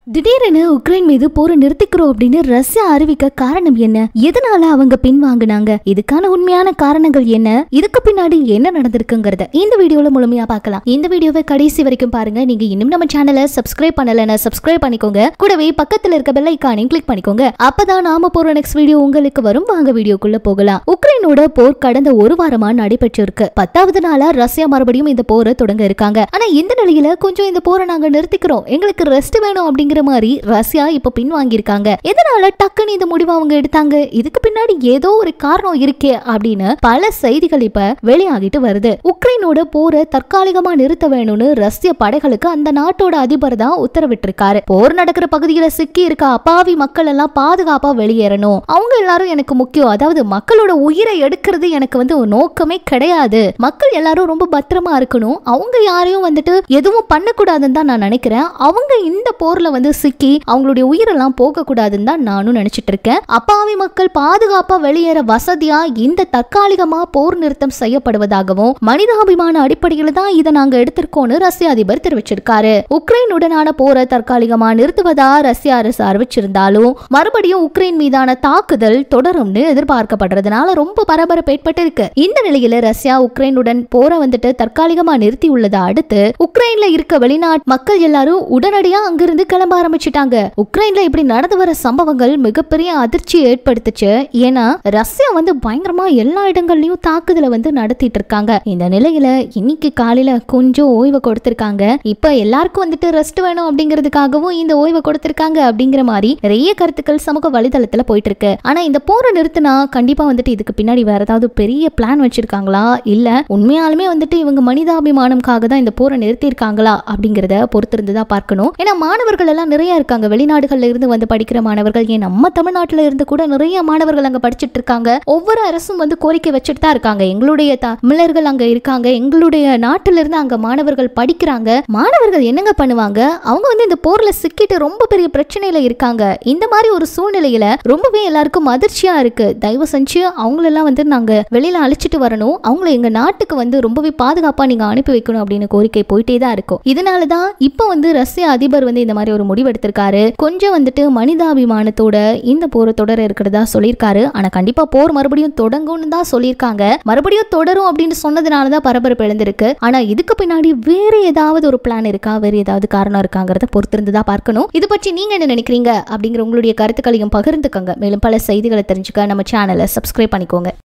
திடீரென உக்ரைன் மீது போரை நிறுத்திக்கிறோம் அப்படின்னு ரஷ்யா அறிவிக்க காரணம் என்ன எதனால அவங்க பின்வாங்குனாங்க இதுக்கான உண்மையான காரணங்கள் என்ன இதுக்கு பின்னாடி என்ன நடந்திருக்குங்கிறத இந்த வீடியோல முழுமையா பார்க்கலாம் இந்த வீடியோவை கடைசி வரைக்கும் பாருங்க நீங்க இன்னும் நம்ம சேனலை சப்ஸ்கிரைப் பண்ணலன்னா சப்ஸ்கிரைப் பண்ணிக்கோங்க கூடவே பக்கத்துல இருக்க பெல் ஐக்கானையும் கிளிக் பண்ணிக்கோங்க அப்பதான் நாம போற நெக்ஸ்ட் வீடியோ உங்களுக்கு வரும் வாங்க வீடியோக்குள்ள போகலாம் உக்ரைனோட போர் கடந்த ஒரு வாரமா நடைபெற்று இருக்கு பத்தாவது நாளா ரஷ்யா மறுபடியும் இந்த போரை தொடங்க இருக்காங்க ஆனா இந்த நிலையில கொஞ்சம் இந்த போரை நாங்க நிறுத்திக்கிறோம் எங்களுக்கு ரெஸ்ட் வேணும் அப்படிங்கிற மாதிரி ரஷ்யா இப்ப பின்வாங்கியிருக்காங்க எதனால டக்குன்னு இந்த முடிவு அவங்க எடுத்தாங்க இதுக்கு பின்னாடி ஏதோ ஒரு காரணம் இருக்கே அப்படின்னு பல செய்திகள் இப்ப வெளியாகிட்டு வருது உக்ரைனோட போரை தற்காலிகமா நிறுத்த வேணும்னு ரஷ்ய படைகளுக்கு அந்த நாட்டோட அதிபர் தான் உத்தரவிட்டிருக்காரு போர் நடக்கிற பகுதியில சிக்கி இருக்க அப்பாவி மக்கள் எல்லாம் பாதுகாப்பா வெளியேறணும் அவங்க எல்லாரும் எனக்கு முக்கியம் அதாவது மக்களோட உயிரை எடுக்கிறது எனக்கு வந்து ஒரு நோக்கமே கிடையாது மக்கள் எல்லாரும் ரொம்ப பத்திரமா இருக்கணும் அவங்க யாரையும் வந்துட்டு எதுவும் பண்ணக்கூடாதுன்னு தான் நான் நினைக்கிறேன் அவங்க இந்த போர்ல வந்து சிக்கி அவங்களுடைய உயிரெல்லாம் போக கூடாதுன்னு தான் நானும் நினைச்சிட்டு இருக்கேன் அப்பாவி மக்கள் பாதுகாப்பா வெளியேற வசதியா இந்த தற்காலிகமா போர் நிறுத்தம் செய்யப்படுவதாகவும் மனிதாபிமான அடிப்படையில் தான் இதை நாங்க எடுத்திருக்கோம்னு ரஷ்ய அதிபர் தெரிவிச்சிருக்காரு உக்ரைனுடனான போரை தற்காலிகமா நிறுத்துவதா ரஷ்ய அரசு அறிவிச்சிருந்தாலும் மறுபடியும் உக்ரைன் மீதான தாக்குதல் தொடரும்னு எதிர்பார்க்கப்படுறதுனால ரொம்ப பரபரப்பு ஏற்பட்டு இருக்கு இந்த நிலையில ரஷ்யா உக்ரைனுடன் போரை வந்துட்டு தற்காலிகமா நிறுத்தி உள்ளதை அடுத்து உக்ரைன்ல இருக்க வெளிநாட்டு மக்கள் எல்லாரும் உடனடியா அங்கிருந்து கிளம்ப ஆரம்பிச்சிட்டாங்க உக்ரைன்ல இப்படி நடந்து வர சம்பவங்கள் மிகப்பெரிய அதிர்ச்சியை ஏற்படுத்துச்சு ஏன்னா ரஷ்யா வந்து பயங்கரமா எல்லா இடங்கள்லயும் தாக்குதலை வந்து நடத்திட்டு இருக்காங்க இந்த நிலையில இன்னைக்கு காலையில கொஞ்சம் ஓய்வு கொடுத்திருக்காங்க இப்ப எல்லாருக்கும் வந்துட்டு ரெஸ்ட் வேணும் அப்படிங்கிறதுக்காகவும் இந்த ஓய்வை கொடுத்திருக்காங்க அப்படிங்கிற மாதிரி நிறைய கருத்துக்கள் சமூக வலைதளத்துல போயிட்டு இருக்கு ஆனா இந்த போரை நிறுத்தினா கண்டிப்பா வந்துட்டு இதுக்கு பின்னாடி வேற ஏதாவது பெரிய பிளான் வச்சிருக்காங்களா இல்ல உண்மையாலுமே வந்துட்டு இவங்க மனிதாபிமானம்காக தான் இந்த போரை நிறுத்தியிருக்காங்களா அப்படிங்கிறத பொறுத்திருந்து தான் பார்க்கணும் ஏன்னா மாணவர்கள் எல்லாம் நிறைய இருக்காங்க வெளிநாடுகள்ல இருந்து வந்து படிக்கிற மாணவர்கள் ஏன் நம்ம தமிழ்நாட்டுல இருந்து கூட நிறைய மாணவர்கள் அங்க படிச்சுட்டு இருக்காங்க ஒவ்வொரு அரசும் வந்து கோரிக்கை வச்சுட்டு தான் இருக்காங்க எங்களுடைய தமிழர்கள் அங்க இருக்காங்க எங்களுடைய நாட்டில இருந்து அங்க மாணவர்கள் படிக்கிறாங்க மாணவர்கள் என்னங்க பண்ணுவாங்க அவங்க வந்து இந்த போர்ல சிக்கிட்டு ரொம்ப பெரிய பிரச்சனையில இருக்காங்க இந்த மாதிரி ஒரு சூழ்நிலையில ரொம்பவே எல்லாருக்கும் அதிர்ச்சியா இருக்கு தயவு செஞ்சு அவங்களெல்லாம் வந்து நாங்க வெளியில அழைச்சிட்டு வரணும் அவங்கள எங்க நாட்டுக்கு வந்து ரொம்பவே பாதுகாப்பா நீங்க அனுப்பி வைக்கணும் அப்படின்னு கோரிக்கை போயிட்டே தான் இருக்கும் இதனாலதான் இப்போ வந்து ரஷ்ய அதிபர் வந்து இந்த மாதிரி ஒரு முடிவு எடுத்திருக்காரு கொஞ்சம் வந்துட்டு மனிதாபிமானத்தோட இந்த போரை தொடர இருக்கிறதா சொல்லியிருக்காரு ஆனா கண்டிப்பா போர் மறுபடியும் தொடங்கும்னு தான் சொல்லியிருக்காங்க மறுபடியும் தொடரும் அப்படின்னு சொன்னதுனால தான் பரபரப்பு எழுந்திருக்கு ஆனா இதுக்கு பின்னாடி வேற ஏதாவது ஒரு பிளான் இருக்கா வேற ஏதாவது காரணம் இருக்காங்கிறத பொறுத்திருந்து தான் பார்க்கணும் இது பற்றி நீங்க என்ன நினைக்கிறீங்க அப்படிங்கிற உங்களுடைய கருத்துக்களையும் பகிர்ந்துக்கங்க மேலும் பல செய்திகளை தெரிஞ்சுக்க நம்ம சேனலை சப்ஸ்கிரைப் பண்ணிக்கோங்க